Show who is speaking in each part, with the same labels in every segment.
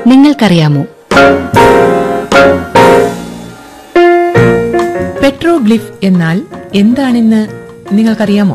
Speaker 1: നിങ്ങൾക്കറിയാമോ
Speaker 2: പെട്രോഗ്ലിഫ് എന്നാൽ എന്താണെന്ന് നിങ്ങൾക്കറിയാമോ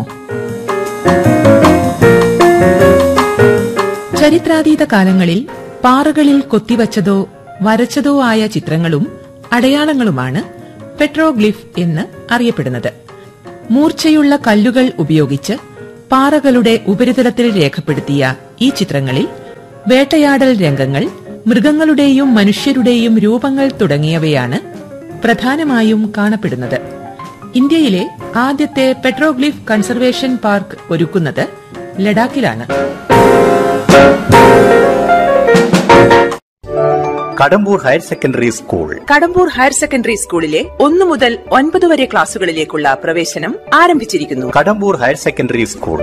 Speaker 2: ചരിത്രാതീത കാലങ്ങളിൽ പാറകളിൽ കൊത്തിവച്ചതോ വരച്ചതോ ആയ ചിത്രങ്ങളും അടയാളങ്ങളുമാണ് പെട്രോഗ്ലിഫ് എന്ന് അറിയപ്പെടുന്നത് മൂർച്ചയുള്ള കല്ലുകൾ ഉപയോഗിച്ച് പാറകളുടെ ഉപരിതലത്തിൽ രേഖപ്പെടുത്തിയ ഈ ചിത്രങ്ങളിൽ വേട്ടയാടൽ രംഗങ്ങൾ മൃഗങ്ങളുടെയും മനുഷ്യരുടെയും രൂപങ്ങൾ തുടങ്ങിയവയാണ് പ്രധാനമായും കാണപ്പെടുന്നത് ഇന്ത്യയിലെ ആദ്യത്തെ പെട്രോഗ്ലിഫ് കൺസർവേഷൻ പാർക്ക് ഒരുക്കുന്നത് ലഡാക്കിലാണ്
Speaker 3: Kadambur higher secondary school
Speaker 4: Kadambur higher secondary സ്കൂളിലെ ഒന്നു മുതൽ ഒൻപത് വരെ ക്ലാസുകളിലേക്കുള്ള പ്രവേശനം ആരംഭിച്ചിരിക്കുന്നു
Speaker 3: Kadambur higher secondary school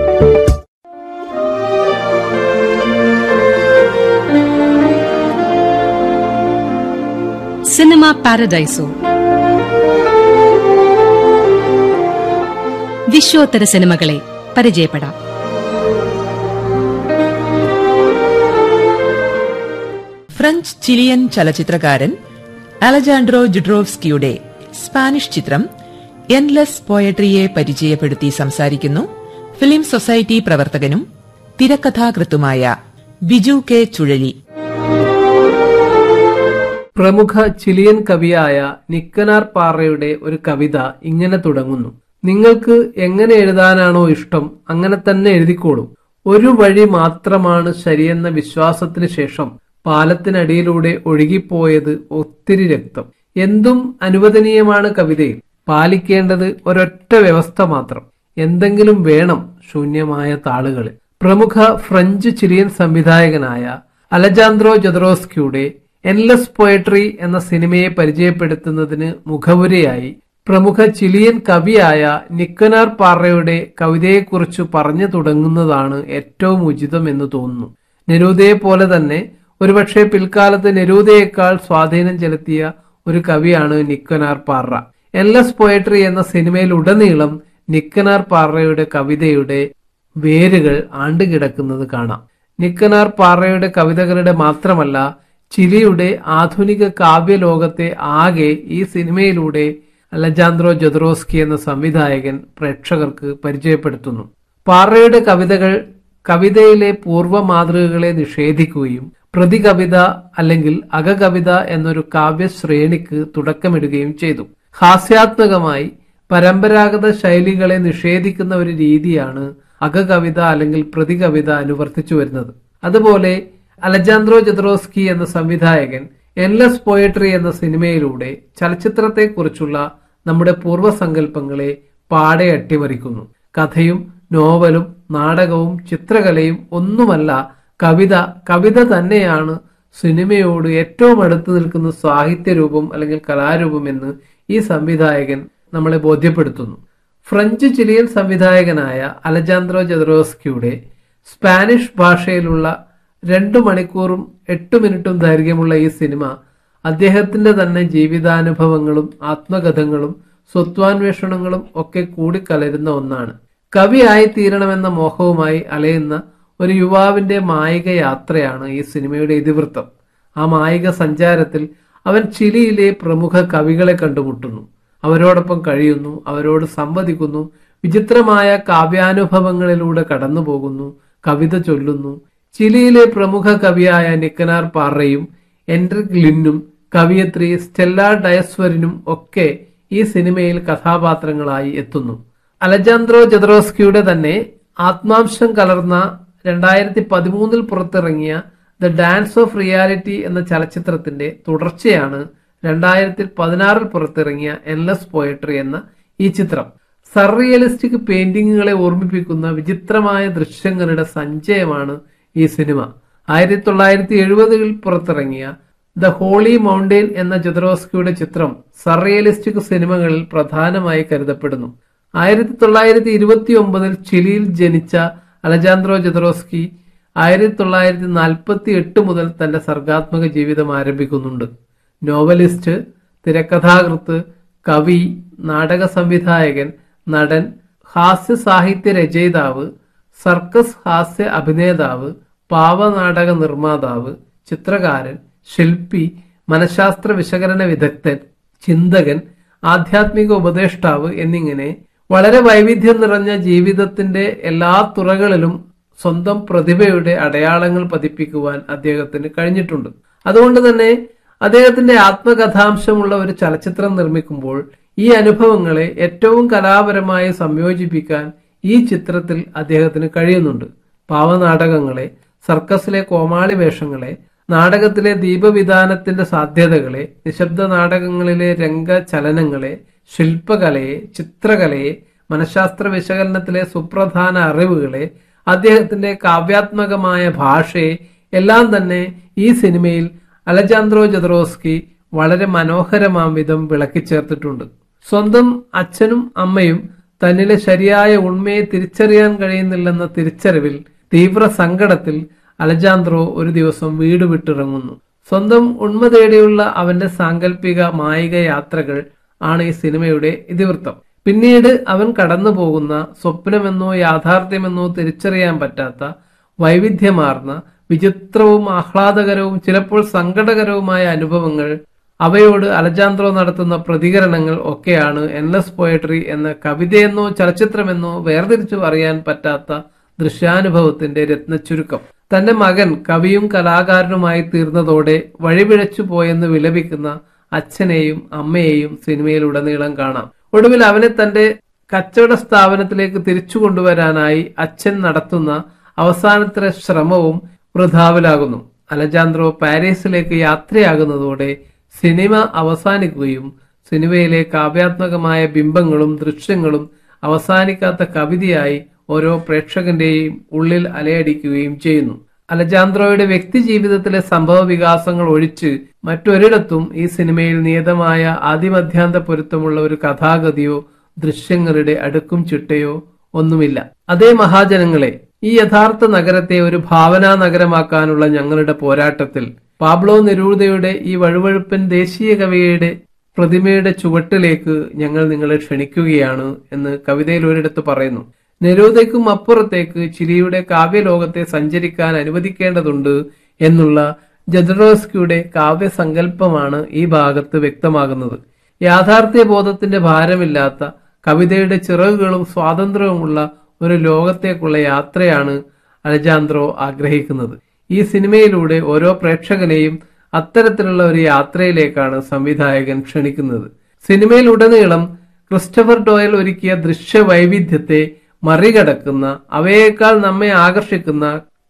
Speaker 1: cinema Paradiso വിശ്വോത്തര സിനിമകളെ പരിചയപ്പെടാം
Speaker 2: ഫ്രഞ്ച് ചിലിയൻ ചലച്ചിത്രകാരൻ അലജാൻഡ്രോ ജുഡ്രോവ്സ്കിയുടെ സ്പാനിഷ് ചിത്രം എൻലെസ് പോയട്രിയെ പരിചയപ്പെടുത്തി സംസാരിക്കുന്നു ഫിലിം സൊസൈറ്റി പ്രവർത്തകനും തിരക്കഥാകൃത്തുമായ ബിജു കെ ചുഴലി
Speaker 5: പ്രമുഖ ചിലിയൻ കവിയായ നിക്കനാർ പാറയുടെ ഒരു കവിത ഇങ്ങനെ തുടങ്ങുന്നു നിങ്ങൾക്ക് എങ്ങനെ എഴുതാനാണോ ഇഷ്ടം അങ്ങനെ തന്നെ എഴുതിക്കോളൂ ഒരു വഴി മാത്രമാണ് ശരിയെന്ന വിശ്വാസത്തിന് ശേഷം പാലത്തിനടിയിലൂടെ ഒഴുകിപ്പോയത് ഒത്തിരി രക്തം എന്തും അനുവദനീയമാണ് കവിതയിൽ പാലിക്കേണ്ടത് ഒരൊറ്റ വ്യവസ്ഥ മാത്രം എന്തെങ്കിലും വേണം ശൂന്യമായ താളുകളിൽ പ്രമുഖ ഫ്രഞ്ച് ചിലിയൻ സംവിധായകനായ അലജാൻദ്രോ ജദറോസ്കിയുടെ എൻലെസ് പോയട്രി എന്ന സിനിമയെ പരിചയപ്പെടുത്തുന്നതിന് മുഖവുരയായി പ്രമുഖ ചിലിയൻ കവിയായ നിക്കനാർ പാറയുടെ കവിതയെക്കുറിച്ച് പറഞ്ഞു തുടങ്ങുന്നതാണ് ഏറ്റവും ഉചിതം എന്ന് തോന്നുന്നു നെരൂദയെ പോലെ തന്നെ ഒരുപക്ഷെ പിൽക്കാലത്ത് നെരൂദയേക്കാൾ സ്വാധീനം ചെലുത്തിയ ഒരു കവിയാണ് നിക്കനാർ പാറ എൻലെസ് പോയട്രി എന്ന സിനിമയിൽ ഉടനീളം നിക്കനാർ പാറയുടെ കവിതയുടെ വേരുകൾ ആണ്ടുകിടക്കുന്നത് കാണാം നിക്കനാർ പാറയുടെ കവിതകളുടെ മാത്രമല്ല ചിലിയുടെ ആധുനിക കാവ്യലോകത്തെ ആകെ ഈ സിനിമയിലൂടെ അലജാൻദ്രോ ജൊദ്രോസ്കി എന്ന സംവിധായകൻ പ്രേക്ഷകർക്ക് പരിചയപ്പെടുത്തുന്നു പാറയുടെ കവിതകൾ കവിതയിലെ പൂർവ്വ മാതൃകകളെ നിഷേധിക്കുകയും പ്രതികവിത അല്ലെങ്കിൽ അകകവിത എന്നൊരു കാവ്യശ്രേണിക്ക് തുടക്കമിടുകയും ചെയ്തു ഹാസ്യാത്മകമായി പരമ്പരാഗത ശൈലികളെ നിഷേധിക്കുന്ന ഒരു രീതിയാണ് അകകവിത അല്ലെങ്കിൽ പ്രതികവിത അനുവർത്തിച്ചു വരുന്നത് അതുപോലെ അലജാൻദ്രോ ജദ്രോസ്കി എന്ന സംവിധായകൻ എൻലെസ് പോയട്രി എന്ന സിനിമയിലൂടെ ചലച്ചിത്രത്തെക്കുറിച്ചുള്ള നമ്മുടെ പൂർവ്വസങ്കല്പങ്ങളെ പാടെ അട്ടിമറിക്കുന്നു കഥയും നോവലും നാടകവും ചിത്രകലയും ഒന്നുമല്ല കവിത കവിത തന്നെയാണ് സിനിമയോട് ഏറ്റവും അടുത്ത് നിൽക്കുന്ന സാഹിത്യരൂപം അല്ലെങ്കിൽ കലാരൂപം എന്ന് ഈ സംവിധായകൻ നമ്മളെ ബോധ്യപ്പെടുത്തുന്നു ഫ്രഞ്ച് ചിലിയൻ സംവിധായകനായ അലജാൻദ്രോ ജദറോസ്കിയുടെ സ്പാനിഷ് ഭാഷയിലുള്ള രണ്ടു മണിക്കൂറും എട്ട് മിനിറ്റും ദൈർഘ്യമുള്ള ഈ സിനിമ അദ്ദേഹത്തിന്റെ തന്നെ ജീവിതാനുഭവങ്ങളും ആത്മകഥകളും സ്വത്വാന്വേഷണങ്ങളും ഒക്കെ കൂടിക്കലരുന്ന ഒന്നാണ് കവിയായി തീരണമെന്ന മോഹവുമായി അലയുന്ന ഒരു യുവാവിന്റെ മായിക യാത്രയാണ് ഈ സിനിമയുടെ ഇതിവൃത്തം ആ മായിക സഞ്ചാരത്തിൽ അവൻ ചിലിയിലെ പ്രമുഖ കവികളെ കണ്ടുമുട്ടുന്നു അവരോടൊപ്പം കഴിയുന്നു അവരോട് സംവദിക്കുന്നു വിചിത്രമായ കാവ്യാനുഭവങ്ങളിലൂടെ കടന്നുപോകുന്നു കവിത ചൊല്ലുന്നു ചിലിയിലെ പ്രമുഖ കവിയായ നിക്കനാർ പാറയും എൻഡ്രിക് ലിന്നും കവിയത്രി സ്റ്റെല്ല ഡയസ്വരിനും ഒക്കെ ഈ സിനിമയിൽ കഥാപാത്രങ്ങളായി എത്തുന്നു അലജാൻദ്രോ ജദ്രോസ്കിയുടെ തന്നെ ആത്മാംശം കലർന്ന രണ്ടായിരത്തി പതിമൂന്നിൽ പുറത്തിറങ്ങിയ ദ ഡാൻസ് ഓഫ് റിയാലിറ്റി എന്ന ചലച്ചിത്രത്തിന്റെ തുടർച്ചയാണ് രണ്ടായിരത്തി പതിനാറിൽ പുറത്തിറങ്ങിയ എൻലെസ് പോയട്രി എന്ന ഈ ചിത്രം സർറിയലിസ്റ്റിക് പെയിന്റിങ്ങുകളെ ഓർമ്മിപ്പിക്കുന്ന വിചിത്രമായ ദൃശ്യങ്ങളുടെ സഞ്ചയമാണ് ഈ സിനിമ ആയിരത്തി തൊള്ളായിരത്തി എഴുപതുകളിൽ പുറത്തിറങ്ങിയ ദ ഹോളി മൗണ്ടെയിൻ എന്ന ജുദ്രോസ്കിയുടെ ചിത്രം സർറിയലിസ്റ്റിക് സിനിമകളിൽ പ്രധാനമായി കരുതപ്പെടുന്നു ആയിരത്തി തൊള്ളായിരത്തി ഇരുപത്തി ഒമ്പതിൽ ചിലിയിൽ ജനിച്ച അലജാൻദ്രോ ജദ്രോസ്കി ആയിരത്തി തൊള്ളായിരത്തി നാൽപ്പത്തി എട്ട് മുതൽ തന്റെ സർഗാത്മക ജീവിതം ആരംഭിക്കുന്നുണ്ട് നോവലിസ്റ്റ് തിരക്കഥാകൃത്ത് കവി നാടക സംവിധായകൻ നടൻ ഹാസ്യ സാഹിത്യ രചയിതാവ് സർക്കസ് ഹാസ്യ അഭിനേതാവ് പാവനാടക നിർമ്മാതാവ് ചിത്രകാരൻ ശില്പി മനഃശാസ്ത്ര വിശകലന വിദഗ്ധൻ ചിന്തകൻ ആധ്യാത്മിക ഉപദേഷ്ടാവ് എന്നിങ്ങനെ വളരെ വൈവിധ്യം നിറഞ്ഞ ജീവിതത്തിന്റെ എല്ലാ തുറകളിലും സ്വന്തം പ്രതിഭയുടെ അടയാളങ്ങൾ പതിപ്പിക്കുവാൻ അദ്ദേഹത്തിന് കഴിഞ്ഞിട്ടുണ്ട് അതുകൊണ്ട് തന്നെ അദ്ദേഹത്തിന്റെ ആത്മകഥാംശമുള്ള ഒരു ചലച്ചിത്രം നിർമ്മിക്കുമ്പോൾ ഈ അനുഭവങ്ങളെ ഏറ്റവും കലാപരമായി സംയോജിപ്പിക്കാൻ ഈ ചിത്രത്തിൽ അദ്ദേഹത്തിന് കഴിയുന്നുണ്ട് പാവനാടകങ്ങളെ സർക്കസിലെ കോമാളി വേഷങ്ങളെ നാടകത്തിലെ ദീപവിധാനത്തിന്റെ സാധ്യതകളെ നിശബ്ദ നാടകങ്ങളിലെ രംഗചലനങ്ങളെ ശില്പകലയെ ചിത്രകലയെ മനഃശാസ്ത്ര വിശകലനത്തിലെ സുപ്രധാന അറിവുകളെ അദ്ദേഹത്തിന്റെ കാവ്യാത്മകമായ ഭാഷയെ എല്ലാം തന്നെ ഈ സിനിമയിൽ അലജാന്ത്രോ ജദ്രോസ്കി വളരെ മനോഹരമാം വിധം വിളക്കിച്ചേർത്തിട്ടുണ്ട് സ്വന്തം അച്ഛനും അമ്മയും തന്നിലെ ശരിയായ ഉണ്മയെ തിരിച്ചറിയാൻ കഴിയുന്നില്ലെന്ന തിരിച്ചറിവിൽ തീവ്ര സങ്കടത്തിൽ അലജാന്ത്രോ ഒരു ദിവസം വീട് വിട്ടിറങ്ങുന്നു സ്വന്തം ഉണ്മ തേടിയുള്ള അവന്റെ സാങ്കല്പിക മായിക യാത്രകൾ ആണ് ഈ സിനിമയുടെ ഇതിവൃത്തം പിന്നീട് അവൻ കടന്നു പോകുന്ന സ്വപ്നമെന്നോ യാഥാർത്ഥ്യമെന്നോ തിരിച്ചറിയാൻ പറ്റാത്ത വൈവിധ്യമാർന്ന വിചിത്രവും ആഹ്ലാദകരവും ചിലപ്പോൾ സങ്കടകരവുമായ അനുഭവങ്ങൾ അവയോട് അലജാന്ത്രോ നടത്തുന്ന പ്രതികരണങ്ങൾ ഒക്കെയാണ് എൻലെസ് പോയട്രി എന്ന കവിതയെന്നോ ചലച്ചിത്രമെന്നോ വേർതിരിച്ചു അറിയാൻ പറ്റാത്ത ദൃശ്യാനുഭവത്തിന്റെ രത്നച്ചുരുക്കം തന്റെ മകൻ കവിയും കലാകാരനുമായി തീർന്നതോടെ വഴിപിഴച്ചു പോയെന്ന് വിലപിക്കുന്ന അച്ഛനെയും അമ്മയെയും സിനിമയിലുടനീളം കാണാം ഒടുവിൽ അവനെ തന്റെ കച്ചവട സ്ഥാപനത്തിലേക്ക് തിരിച്ചു കൊണ്ടുവരാനായി അച്ഛൻ നടത്തുന്ന അവസാനത്തെ ശ്രമവും വൃഥാവിലാകുന്നു അലജാന്ത്രോ പാരീസിലേക്ക് യാത്രയാകുന്നതോടെ സിനിമ അവസാനിക്കുകയും സിനിമയിലെ കാവ്യാത്മകമായ ബിംബങ്ങളും ദൃശ്യങ്ങളും അവസാനിക്കാത്ത കവിതയായി ഓരോ പ്രേക്ഷകന്റെയും ഉള്ളിൽ അലയടിക്കുകയും ചെയ്യുന്നു അലജാന്ത്രോയുടെ വ്യക്തി ജീവിതത്തിലെ സംഭവ വികാസങ്ങൾ ഒഴിച്ച് മറ്റൊരിടത്തും ഈ സിനിമയിൽ നിയതമായ ആദിമധ്യാന്ത പൊരുത്തമുള്ള ഒരു കഥാഗതിയോ ദൃശ്യങ്ങളുടെ അടുക്കും ചിട്ടയോ ഒന്നുമില്ല അതേ മഹാജനങ്ങളെ ഈ യഥാർത്ഥ നഗരത്തെ ഒരു ഭാവനാ നഗരമാക്കാനുള്ള ഞങ്ങളുടെ പോരാട്ടത്തിൽ പാബ്ലോ നെരൂദയുടെ ഈ വഴുവഴുപ്പൻ ദേശീയ കവിയുടെ പ്രതിമയുടെ ചുവട്ടിലേക്ക് ഞങ്ങൾ നിങ്ങളെ ക്ഷണിക്കുകയാണ് എന്ന് കവിതയിൽ ഒരിടത്ത് പറയുന്നു നെരൂദയ്ക്കും അപ്പുറത്തേക്ക് ചിലിയുടെ കാവ്യലോകത്തെ സഞ്ചരിക്കാൻ അനുവദിക്കേണ്ടതുണ്ട് എന്നുള്ള ജദ്രോസ്കിയുടെ കാവ്യസങ്കല്പമാണ് ഈ ഭാഗത്ത് വ്യക്തമാകുന്നത് യാഥാർത്ഥ്യ ബോധത്തിന്റെ ഭാരമില്ലാത്ത കവിതയുടെ ചിറകുകളും സ്വാതന്ത്ര്യവുമുള്ള ഒരു ലോകത്തേക്കുള്ള യാത്രയാണ് അലജാന്ത്രോ ആഗ്രഹിക്കുന്നത് ഈ സിനിമയിലൂടെ ഓരോ പ്രേക്ഷകനെയും അത്തരത്തിലുള്ള ഒരു യാത്രയിലേക്കാണ് സംവിധായകൻ ക്ഷണിക്കുന്നത് സിനിമയിലുടനീളം ക്രിസ്റ്റഫർ ഡോയൽ ഒരുക്കിയ ദൃശ്യ വൈവിധ്യത്തെ മറികടക്കുന്ന അവയേക്കാൾ നമ്മെ ആകർഷിക്കുന്ന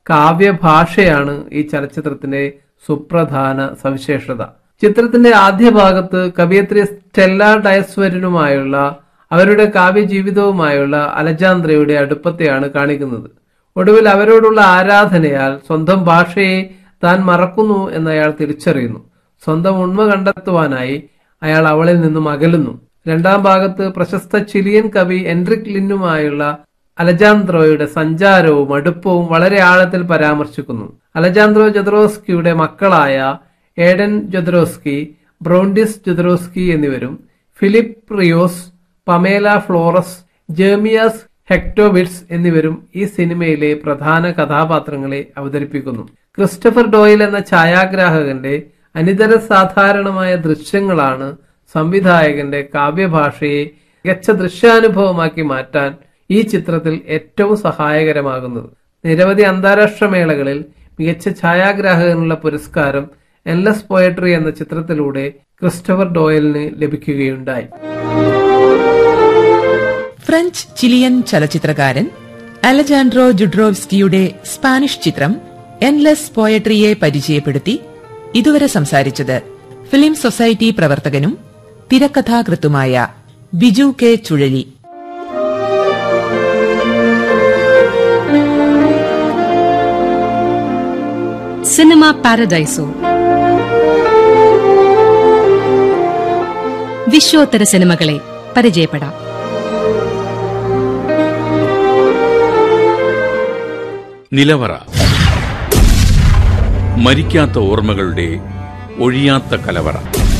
Speaker 5: കാവ്യഭാഷയാണ് ഈ ചലച്ചിത്രത്തിന്റെ സുപ്രധാന സവിശേഷത ചിത്രത്തിന്റെ ആദ്യ ഭാഗത്ത് കവിയത്രി സ്റ്റെല്ല ഡയസ്വരനുമായുള്ള അവരുടെ കാവ്യജീവിതവുമായുള്ള അലജാന്ത്രയുടെ അടുപ്പത്തെയാണ് കാണിക്കുന്നത് ഒടുവിൽ അവരോടുള്ള ആരാധനയാൽ സ്വന്തം ഭാഷയെ താൻ മറക്കുന്നു എന്ന് അയാൾ തിരിച്ചറിയുന്നു സ്വന്തം ഉണ്മ കണ്ടെത്തുവാനായി അയാൾ അവളിൽ നിന്നും അകലുന്നു രണ്ടാം ഭാഗത്ത് പ്രശസ്ത ചിലിയൻ കവി എൻറിക് ലിന്നുമായുള്ള അലജാന്ത്രോയുടെ സഞ്ചാരവും അടുപ്പവും വളരെ ആഴത്തിൽ പരാമർശിക്കുന്നു അലജാന്ത്രോ ജദ്രോസ്കിയുടെ മക്കളായ ഏഡൻ ജദ്രോസ്കി ബ്രോണ്ടിസ് ജദ്രോസ്കി എന്നിവരും Felipe Rios Pamela Flores Jeremias Herskovits എന്നിവരും ഈ സിനിമയിലെ പ്രധാന കഥാപാത്രങ്ങളെ അവതരിപ്പിക്കുന്നു ക്രിസ്റ്റഫർ ഡോയിൽ എന്ന ഛായാഗ്രാഹകന്റെ അനിതര സാധാരണമായ ദൃശ്യങ്ങളാണ് സംവിധായകന്റെ കാവ്യഭാഷയെ മികച്ച ദൃശ്യാനുഭവമാക്കി മാറ്റാൻ ഈ ചിത്രത്തിൽ ഏറ്റവും സഹായകരമാകുന്നത് നിരവധി അന്താരാഷ്ട്ര മേളകളിൽ മികച്ച ഛായാഗ്രാഹകനുള്ള പുരസ്കാരം എൻലെസ് പോയട്രി എന്ന ചിത്രത്തിലൂടെ ക്രിസ്റ്റഫർ ഡോയലിന് ലഭിക്കുകയുണ്ടായി
Speaker 2: ഫ്രഞ്ച് ചിലിയൻ ചലച്ചിത്രകാരൻ അലജാൻഡ്രോ ജുഡ്രോവ്സ്കിയുടെ സ്പാനിഷ് ചിത്രം എൻലെസ് പോയട്രിയെ പരിചയപ്പെടുത്തി ഇതുവരെ സംസാരിച്ചത് ഫിലിം സൊസൈറ്റി പ്രവർത്തകനും തിരക്കഥാകൃത്തുമായ Biju K Chuzhali
Speaker 1: cinema Paradiso വിശ്വോത്തര സിനിമകളെ പരിചയപ്പെടാം
Speaker 6: നിലവറ മരിക്കാത്ത ഓർമ്മകളുടെ ഒഴിയാത്ത കലവറ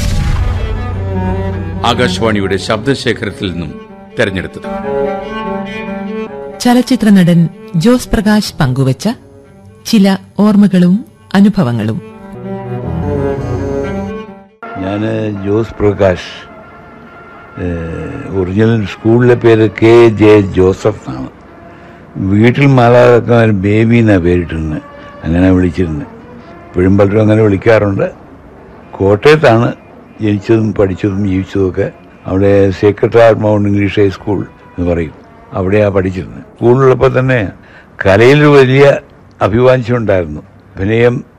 Speaker 6: ആകാശവാണിയുടെ ശബ്ദശേഖരത്തിൽ നിന്നും തെരഞ്ഞെടുത്തത്
Speaker 2: ചലച്ചിത്ര നടൻ ജോസ് പ്രകാശ് പങ്കുവച്ച ചില ഓർമ്മകളും അനുഭവങ്ങളും
Speaker 7: ഞാൻ ജോസ് പ്രകാശ് ഏഹ്, ഒറിജിനൽ സ്കൂളിലെ പേര് കെ ജെ ജോസഫ് എന്നാണ് വീട്ടിൽ മാതാപിതാക്കന്മാർ ബേബി എന്നാണ് പേരിട്ടിരുന്നത് അങ്ങനെ വിളിച്ചിരുന്നത് ഇപ്പോഴും പലരും അങ്ങനെ വിളിക്കാറുണ്ട് കോട്ടയത്താണ് ജനിച്ചതും പഠിച്ചതും ജീവിച്ചതും ഒക്കെ അവിടെ സെക്രട്ടറി മൗണ്ട് ഇംഗ്ലീഷ് ഹൈസ്കൂൾ എന്ന് പറയും അവിടെയാണ് പഠിച്ചിരുന്നത് സ്കൂളിലുള്ളപ്പോൾ തന്നെ കലയിൽ വലിയ അഭിവാഞ്ചം ഉണ്ടായിരുന്നു അഭിനയം